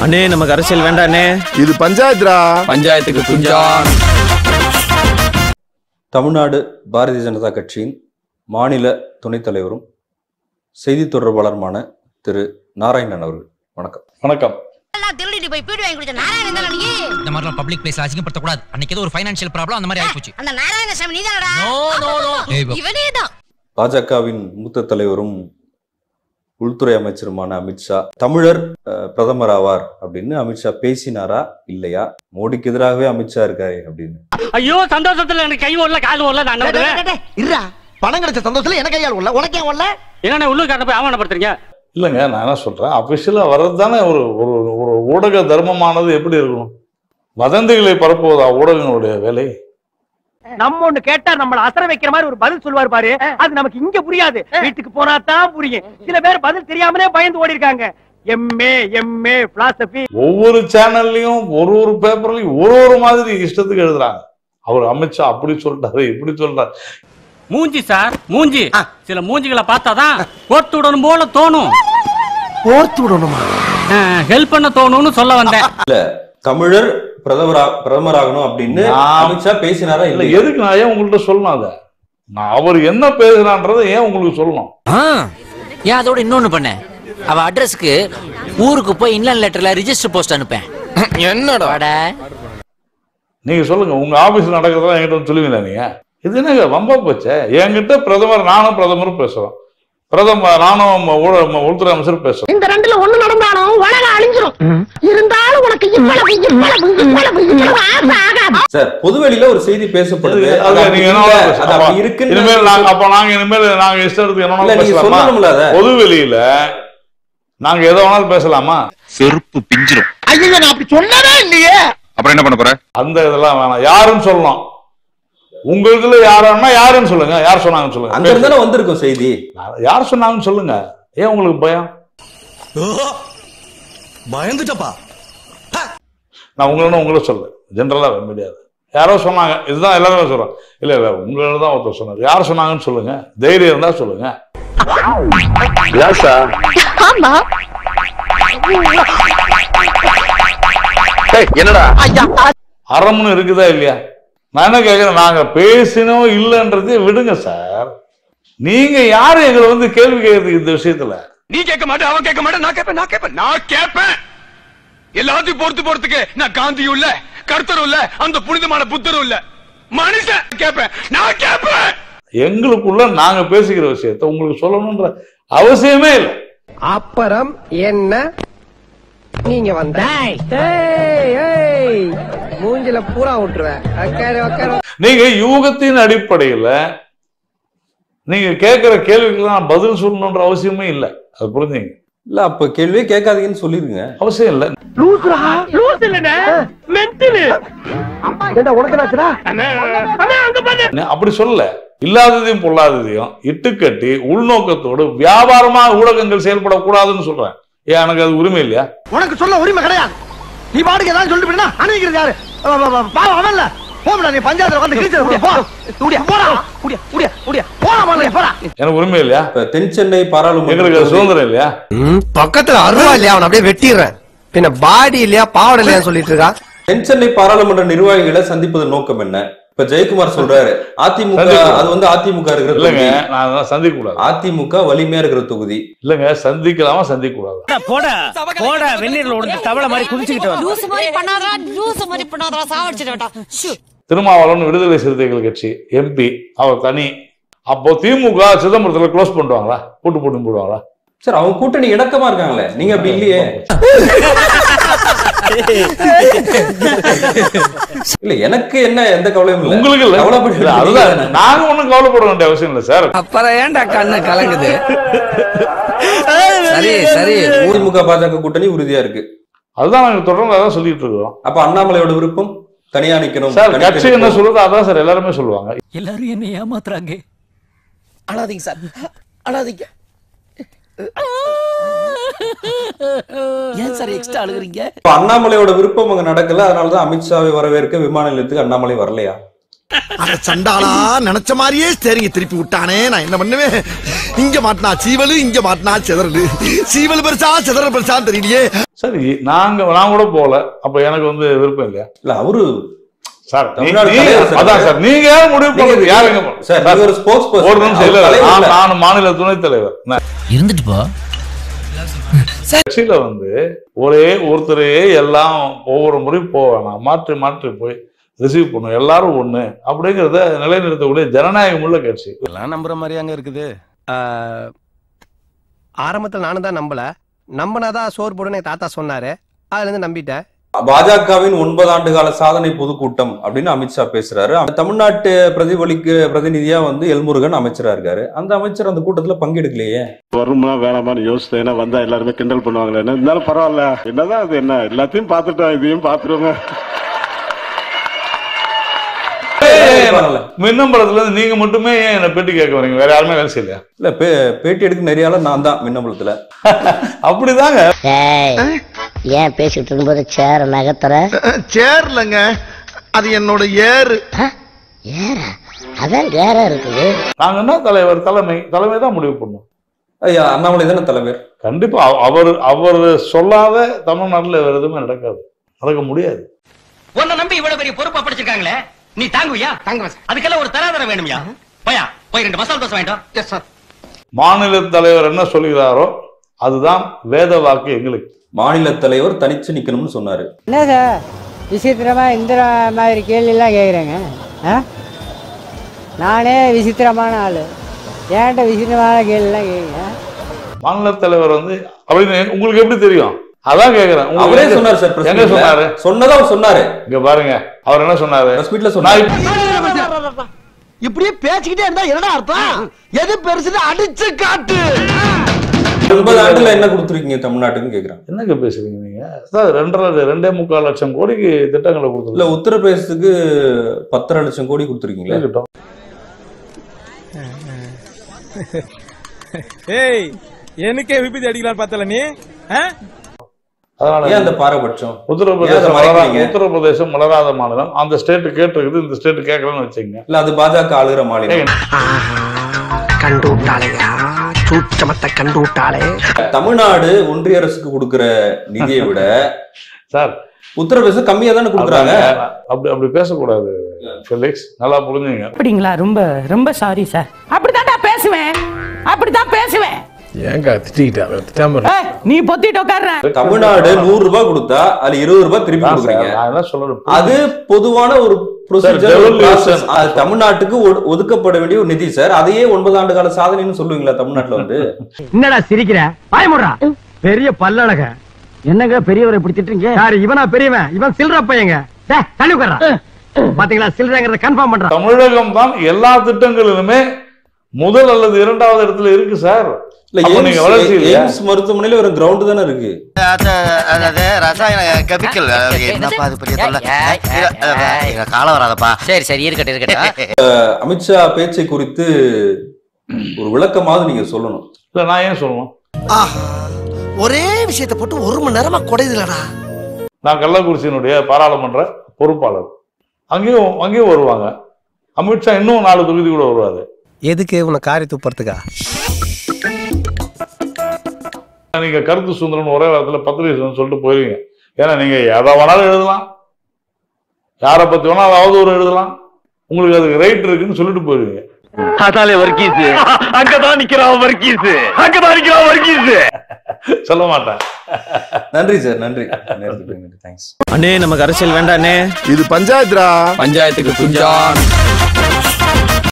அண்ணே நமக்கு அரசியல் வேண்டாண்ணே இது பஞ்சாயத்துடா பஞ்சாயத்துக்கு குஞ்சான் தமிழ்நாடு பாரதிய ஜனதா கட்சியின் மாநில துணைத் தலைவரும் செய்தி தொடர்பாளருமான திரு நாராயணன் அவர்கள் வணக்கம் வணக்கம் எல்லாம் திருடிட்டு போய் பீடு வாங்கி குடிச்ச நாராயணன் தானே நீ இந்த மாதிரிலாம் பப்ளிக் பிளேஸ்ல அசிங்கப்படுத்த கூடாது அன்னைக்கு ஏதோ ஒரு ஃபைனான்ஷியல் ப்ராப்ளம் அந்த மாதிரி ஆயிப்போச்சு அந்த நாராயணசாமி நீதானடா நோ நோ நோ இவனே தான் பாஜகவின் மூத்த தலைவரும் உள்துறை அமைச்சருமான அமித்ஷா தமிழர் அஹ், பிரதமர் ஆவார் அப்படின்னு அமித்ஷா பேசினாரா இல்லையா மோடிக்கு எதிராகவே அமித்ஷா இருக்காரு அப்படின்னு ஐயோ சந்தோஷத்துல எனக்கு கை ஓடல கால் ஓடல நான் என்ன பண்ணுவேன் இருடா பணம் கிடைச்ச சந்தோஷத்துல எனக்கு கையால் உள்ள உனக்கே உள்ள என்னண்ணே உள்ளூர்காரனை போய் அவமானப்படுத்துறீங்க இல்லைங்க நான் என்ன சொல்றேன் அபிஷியலாக வர்றது தானே ஒரு ஒரு ஒரு ஊடக தர்மமானது எப்படி இருக்கணும் வதந்திகளை பரப்புவதா ஊடகங்களுடைய வேலை நம்ம ஒண்ணு கேட்டா நம்மள அசர வைக்கிற மாதிரி ஒரு பதில் சொல்லுவார் பாரு அது நமக்கு இங்க புரியாது வீட்டுக்கு போனா தான் புரியும் சில பேர் பதில் தெரியாமலே பயந்து ஓடி இருக்காங்க எம்ஏ எம்ஏ பிலாசபி ஒவ்வொரு சேனல்லையும் ஒரு ஒரு பேப்பர்லையும் ஒரு ஒரு மாதிரி இஷ்டத்துக்கு எழுதுறாங்க அவர் அமித்ஷா அப்படி சொல்லிட்டாரு இப்படி சொல்றாரு மூஞ்சி சார் மூஞ்சி சில மூஞ்சிகளை பார்த்தாதான் கோர்த்து விடணும் போல தோணும் போர்த்து விடணுமா ஹெல்ப் பண்ண தோணும்னு சொல்ல வந்தேன் தமிழர் பிரதமரா பிரதமர் ஆகணும் அப்படின்னு நான் அமித்ஷா பேசினாரா இல்ல இல்லையா எதுக்கு நான் ஏன் உங்கள்கிட்ட சொல்லணும் அதை நான் அவர் என்ன பேசுறான்றதை ஏன் உங்களுக்கு சொல்லணும் ஏன் அதோட இன்னொன்னு பண்ணேன் அவ அட்ரஸ்க்கு ஊருக்கு போய் இன்லாண்ட் லெட்டர்ல ரிஜிஸ்டர் போஸ்ட் அனுப்பேன் என்னடா வாட நீங்க சொல்லுங்க உங்க ஆபீஸ்ல நடக்கிறதெல்லாம் என்கிட்ட வந்து சொல்லுவீங்களா நீங்க இது என்னங்க வம்பா போச்சே என்கிட்ட பிரதமர் நானும் பிரதமரும் பேசுறோம் பிரதமர் நானும் ஊழ- உள்துறை அமைச்சர் பேசுறோம் இந்த ரெண்டுல ஒண்ணு நடந்தாலும் உலகம் அழிஞ்சிரும் இருந்தாலும் உனக்கு இவ்வளவு இவ்வளவு இவ்வளவு இவ்வளவு ஆசை ஆகாது சார் பொதுவெளியில ஒரு செய்தி பேசப்படுது அது அது அப்படி நீங்க என்ன இல்ல, வேணாலும் அது பேசலாம். அப்படி இருக்குன்னு இனிமேல் நாங்க அப்ப நாங்க இனிமேல் நாங்க இஷ்டத்துக்கு என்ன இல்ல வேணாலும் நீங்க பேசலாமா சொல்லணும்ல அத பொது வெளியில நாங்க எதை வேணாலும் பேசலாமா செருப்பு பிஞ்சிரும் ஐயோ நான் அப்படி சொல்லவே இல்லையே அப்புறம் என்ன பண்ண போற அந்த இதெல்லாம் வேணாம் யாருன்னு சொல்லணும் உங்க இதுல யாருன்னா யாருன்னு சொல்லுங்க யார் சொன்னாங்கன்னு சொல்லுங்க அங்க இருந்தானே வந்திருக்கும் செய்தி யார் சொன்னாங்கன்னு சொல்லுங்க ஏன் உங்களுக்கு பயம் பயந்துட்டப்பா நான் உங்களோட உங்களை சொல்ல ஜென்ரலா முடியாது யாரோ சொன்னாங்க இதுதான் எல்லாருமே சொல்றோம் இல்ல இல்ல உங்களோட தான் ஒருத்தர் சொன்னார் யார் சொன்னாங்கன்னு சொல்லுங்க தைரியம் இருந்தா சொல்லுங்க ஆமா என்னடா அறம்னு இருக்குதா இல்லையா நான் என்ன கேட்கிறேன் நாங்க பேசினோம் இல்லைன்றதே விடுங்க சார் நீங்க யாரு எங்களை வந்து கேள்வி கேட்கறதுக்கு இந்த விஷயத்துல நீ கேட்க மாட்டே அவன் கேட்க மாட்டே நான் கேட்பேன் நான் கேட்பேன் நான் கேட்பேன் எல்லாத்தையும் பொறுத்து போறதுக்கு நான் காந்தியும் இல்ல கருத்தரும் இல்ல அந்த புனிதமான புத்தரும் இல்ல மனுஷன் கேட்பேன் நான் கேட்பேன் எங்களுக்குள்ள நாங்க பேசிக்கிற விஷயத்த உங்களுக்கு சொல்லணும்ன்ற அவசியமே இல்லை அப்புறம் என்ன நீங்க வந்த மூஞ்சில பூரா விட்டுருவேன் உக்காரு உக்காரு நீங்க யூகத்தின் அடிப்படையில நீங்க கேட்கிற கேள்விக்கெல்லாம் பதில் சொல்லணுன்ற அவசியமே இல்லை அது புரிஞ்சுங்க இல்ல அப்ப கேள்வியே கேட்காதீங்கன்னு சொல்லிருங்க அவசியம் இல்லை லூசுரா லூஸ் இல்லனே மென்டல் ஏண்டா உனக்கு என்னாச்சுடா அங்க பாரு நான் அப்படி சொல்லல இல்லாததையும் பொல்லாததையும் இட்டுக்கட்டி உள்நோக்கத்தோடு வியாபாரமா ஊடகங்கள் செயல்படக்கூடாதுன்னு சொல்றேன் ஏன் எனக்கு அது உரிமை இல்லையா உனக்கு சொல்ல உரிமை கிடையாது நீ பாட்டுக்கு ஏதாவது சொல்லிட்டு போயினா அனுப்பிக்கிறது யாரு அவ, அவ, அவ, பாவம் அவன்ல போடா நீ பஞ்சாயத்துல வந்து கிழிச்சது போ முடியா போடா முடியா முடியா முடியா போடா முதல்ல, போடா எனக்கு உரிமை இல்லையா இப்ப தென் சென்னை எங்களுக்கு அது பாராளுமன்ற சுதந்திரம் இல்லையா பக்கத்துல அருவா இல்லையா அவன் அப்படியே வெட்டிடுறேன் பின்ன பாடி இல்லையா பாவடை இல்லையா சொல்லிட்டு இருக்கா தென் சென்னை பாராளுமன்ற நிர்வாகிகளை சந்திப்பதன் நோக்கம் என்ன இப்ப ஜெயக்குமார் சொல்றாரு அதிமுக சந்திக்கணும். அது வந்து அதிமுக இருக்கிற இல்லைங்க தொகுதி நான் அதெல்லாம் சந்திக்க கூடாது அதிமுக வலிமையா இருக்கிற தொகுதி இல்லைங்க சந்திக்கலாமா சந்திக்க கூடாது போட போட வெந்நீர்ல உடைஞ்ச தவளை மாதிரி குதிச்சுக்கிட்டு வந்து லூசு மாதிரி பண்ணாதடா லூசு மாதிரி பண்ணாதடா சாவடிச்சிட்டு வேண்டாம் ஷூ திருமாவளவன் விடுதலை சிறுத்தைகள் கட்சி எம்பி அவர் தனி அப்போ திமுக சிதம்பரத்துல க்ளோஸ் பண்ணுவாங்களா கூட்டு போட்டு போடுவாங்களா சார் அவங்க கூட்டணி இணக்கமா இருக்காங்களே நீங்க அப்படி இல்லையே இல்ல எனக்கு என்ன எந்த கவலையும் இல்ல உங்களுக்கு இல்ல கவலைப்பட இல்ல, அதுதான் நாங்க ஒண்ணும் கவலைப்பட வேண்டிய அவசியம் இல்ல சார் அப்புறம் ஏன்டா கண்ணு கலங்குது சரி சரி அதிமுக பாஜக கூட்டணி உறுதியா இருக்கு அதுதான் நாங்க தொடர்ந்து அதான் சொல்லிட்டு இருக்கோம் அப்ப அண்ணாமலையோட விருப்பம் தனியா நிக்கணும் சார் தனித்தனி கட்சி என்ன போகணும். சொல்லுதோ அதான் சார் எல்லாருமே சொல்லுவாங்க எல்லாரும் என்ன ஏமாத்துறாங்க அழாதீங்க சார் அழாதீங்க ஏன் சார் எக்ஸ்ட்ரா அழுகுறீங்க இப்ப அண்ணாமலையோட விருப்பம் அங்க நடக்கல அதனாலதான் அமித்ஷாவை வரவேற்க விமான நிலையத்துக்கு அண்ணாமலை வரலையா அட சண்டாளா நினைச்ச மாதிரியே ஸ்டேரிங்க திருப்பி விட்டானே நான் என்ன பண்ணுவேன் இங்க மாட்டினா சீவலு இங்க மாட்டினா செதறலு சீவல் பெருசா செதறல் பெருசான்னு தெரியலையே சரி நாங்க நான் கூட போகல அப்ப எனக்கு வந்து விருப்பம் இல்லையா இல்ல அவரு சார் நீ- தமிழ்நாடு நீங்க- தலைவர் சார். அதான் சார் நீங்க யார் முடிவு பண்ணுறது யாருங்க சார் நீங்க ஒரு ஸ்போர்ட்ஸ் ஒரு நிமிஷம் இல்ல இல்ல. நான் நான் மாநில துணைத் தலைவர் நான் இருந்துட்டு போ கட்சியில வந்து ஒரே ஒருத்தரையே எல்லாம் ஒவ்வொரு முறையும் போவேணாம் மாற்றி மாற்றி போய் ரிசீவ் பண்ணும் எல்லாரும் ஒண்ணு அப்படிங்கிறத நிலைநிறுத்தக்கூடிய ஜனநாயகம் உள்ள கட்சி எல்லாம் நம்புற மாதிரி அங்க இருக்குது ஆரம்பத்துல நானும் தான் நம்பல நம்பினாதான் சோறு போடுன்னு எங்க தாத்தா சொன்னாரு அதுல இருந்து நம்பிட்டேன் பாஜகவின் ஒன்பது ஆண்டு கால சாதனை பொதுக்கூட்டம் அப்படின்னு அமித்ஷா பேசுறாரு அந்த தமிழ்நாட்டு பிரதிபலிக்கு பிரதிநிதியா வந்து எல்முருகன் அமைச்சரா இருக்காரு அந்த அமைச்சர் அந்த கூட்டத்துல பங்கெடுக்கலையே வருமா வேணாமான்னு யோசித்தேன் ஏன்னா வந்தா எல்லாருமே கிண்டல் பண்ணுவாங்களே என்ன இருந்தாலும் பரவாயில்ல என்னதான் அது என்ன எல்லாத்தையும் பார்த்துட்டோம் இதையும் பார்த்துருவோங்க மின்னம்பலத்துல இருந்து நீங்க மட்டுமே ஏன் என்ன பேட்டி கேட்க வரீங்க வேற யாருமே வேலை செய்யலையா இல்ல பே- பேட்டி எடுக்க நிறைய ஆளு நான் தான் மின்னம்பலத்துல அப்படிதாங்க ஏன் பேசிட்டு இருக்கும்போது சேர நகத்துற சேர்லங்க அது என்னோட ஏறு ஏறா அதான் வேற இருக்குது நாங்க என்ன தலைவர் தலைமை தலைமை தான் முடிவு பண்ணும் ஐயா அண்ணாமலை தானே தலைவர் கண்டிப்பா அவ- அவர் அவர் சொல்லாத தமிழ்நாட்டுல வேற எதுவுமே நடக்காது நடக்க முடியாது உன்னை நம்பி இவ்வளவு பெரிய பொறுப்பா படிச்சிருக்காங்களே நீ தாங்குவியா தாங்குவேன் அதுக்கெல்லாம் ஒரு தராதரம் வேணும்யா போயா போய் ரெண்டு மசாலா தோசை வேண்டாம் எஸ் சார் மாநில தலைவர் என்ன சொல்கிறாரோ அதுதான் வேத வாக்கு எங்களுக்கு மாநில தலைவர் தனிச்சு நிக்கணும்னு சொன்னாரு என்ன சார் விசித்திரமா இந்த மாதிரி கேள்வியெல்லாம் கேட்குறேங்க ஆ நானே விசித்திரமான ஆள் ஏன்ட்ட விசித்திரமான கேள்வியெல்லாம் கேட்குங்க மாநில தலைவர் வந்து அப்படின்னு உங்களுக்கு எப்படி தெரியும் அதான் கேக்குறேன் உங்களுக்கு அவரே எங்க- சொன்னார் சார் press எங்க meetல. சொன்னாரு சொன்னதா அவர் சொன்னாரு இங்க பாருங்க அவர் என்ன சொன்னாரு பிரஸ் மீட்ல நான் சொன்னாரு இப்ப- இப்படியே பேசிக்கிட்டே இருந்தா என்னடா அர்த்தம் எது பெருசுன்னு அடிச்சு காட்டு ஒன்பது ஆண்டுல என்ன கொடுத்துருக்கீங்க தமிழ்நாட்டுன்னு கேக்குறாங்க என்னங்க பேசுறீங்க நீங்க சார் ரெண்டரை ரெண்டே முக்கால் லட்சம் கோடிக்கு திட்டங்களை இல்ல கொடுத்துருக்கோம் உத்தரப்பிரதேசத்துக்கு பத்தரை லட்சம் கோடி கொடுத்துருக்கீங்களா கேட்கட்டும். ஏய் எனக்கே விபத்து அடிக்கலாம் பார்த்தல நீ அதனால ஏன் அந்த பாரபட்சம் ஏன் உத்தரப்பிரதேசம் அதை வளரா மறைக்கிறீங்க? உத்தரப்பிரதேசம் வளராத மாநிலம் அந்த ஸ்டேட் கேட்டிருக்குது இந்த ஸ்டேட் கேட்கலன்னு வச்சுங்க இல்ல அது பாஜக ஆளுகிற மாநிலம் கண்டு விட்டாளையா சூச்சமத்தை கண்டு விட்டாளே தமிழ்நாடு ஒன்றிய அரசுக்கு கொடுக்கிற நிதியை விட சார் உத்தரப்பிரதேசம் கம்மியா தானே கொடுக்குறாங்க அதாங்க, அப்படி அப்படி பேசக்கூடாது ஃபெலிக்ஸ் நல்லா புரிஞ்சுங்க அப்படிங்களா ரொம்ப ரொம்ப சாரி சார் அப்படித்தான்டா பேசுவேன் அப்படித்தான் பேசுவேன் ஏங்க திட்டிக்கிட்டா ஏய், நீ பொத்திட்டு உட்கார்ற தமிழ்நாடு நூறு ரூபாய் கொடுத்தா அதுல இருபது ரூபாய் திருப்பி நான் சார், கொடுக்குறீங்க நான் என்ன சொல்றேன் அது பொதுவான ஒரு procedure, Sir, ஒரு devolution. process. அது தமிழ்நாட்டுக்கு ஒடு- ஒதுக்கப்பட வேண்டிய ஒரு நிதி சார் அதையே ஒன்பது ஆண்டு கால சாதனைன்னு சொல்லுவீங்களா தமிழ்நாட்டுல வந்து என்னடா சிரிக்கிற பயமுறா பெரிய பல்லழக என்னங்க பெரியவரை இப்படி திட்டுறீங்க யாரு இவனா பெரியவன் இவன் சில்ற பையங்க டேய், தள்ளி உட்கார்றா பாத்தீங்களா சில்றங்கிறத கன்ஃபார்ம் பண்றான் தமிழகம் தான் எல்லா திட்டங்களிலுமே முதல் அல்லது இரண்டாவது இடத்துல இருக்கு சார் இல்ல அப்ப நீங்க வளர்ச்சி எய்ம்ஸ் இல்லையா? எய்ம்ஸ் மருத்துவமனையில ஒரு கிரவுண்ட் தானே இருக்கு அதாவது ரசாயன கெமிக்கல் என்னப்பா அது பெரிய தொல்லை காலம் வராதப்பா சரி சரி இருக்கட்டும் இருக்கட்டும் அமித்ஷா பேச்சை குறித்து ஒரு விளக்கமாவது நீங்க சொல்லணும் இல்ல நான் ஏன் சொல்லணும் ஆஹா ஒரே விஷயத்தை போட்டு ஒரு மணி நேரமா குடையுதுலடா நான் கள்ளக்குறிச்சியினுடைய பாராளுமன்ற பொறுப்பாளர் அங்கேயும் அங்கேயும் வருவாங்க அமித்ஷா இன்னும் நாலு தொகுதி கூட வருவாரு எதுக்கு உன்னை காரி துப்புறதுக்கா நீங்க கருத்து சுதந்திரம் ஒரே வாரத்துல பத்திரிகை சுதந்திரம் சொல்லிட்டு போயிருவீங்க ஏன்னா நீங்க எதை வேணாலும் எழுதலாம் யாரை பத்தி வேணாலும் அவதூறு எழுதலாம் உங்களுக்கு அதுக்கு ரைட் இருக்குன்னு சொல்லிட்டு போயிருவீங்க அதாலே வர்க்கீஸ் அங்கதான் நிக்கிறான் வர்க்கீஸ் அங்கதான் நிக்கிறான் வர்க்கீஸ் சொல்ல மாட்டேன் நன்றி சார் நன்றி நேரத்துக்கு தேங்க்ஸ் அண்ணே நமக்கு அரசியல் வேண்டாண்ணே இது பஞ்சாயத்துடா பஞ்சாயத்துக்கு குஞ்சான்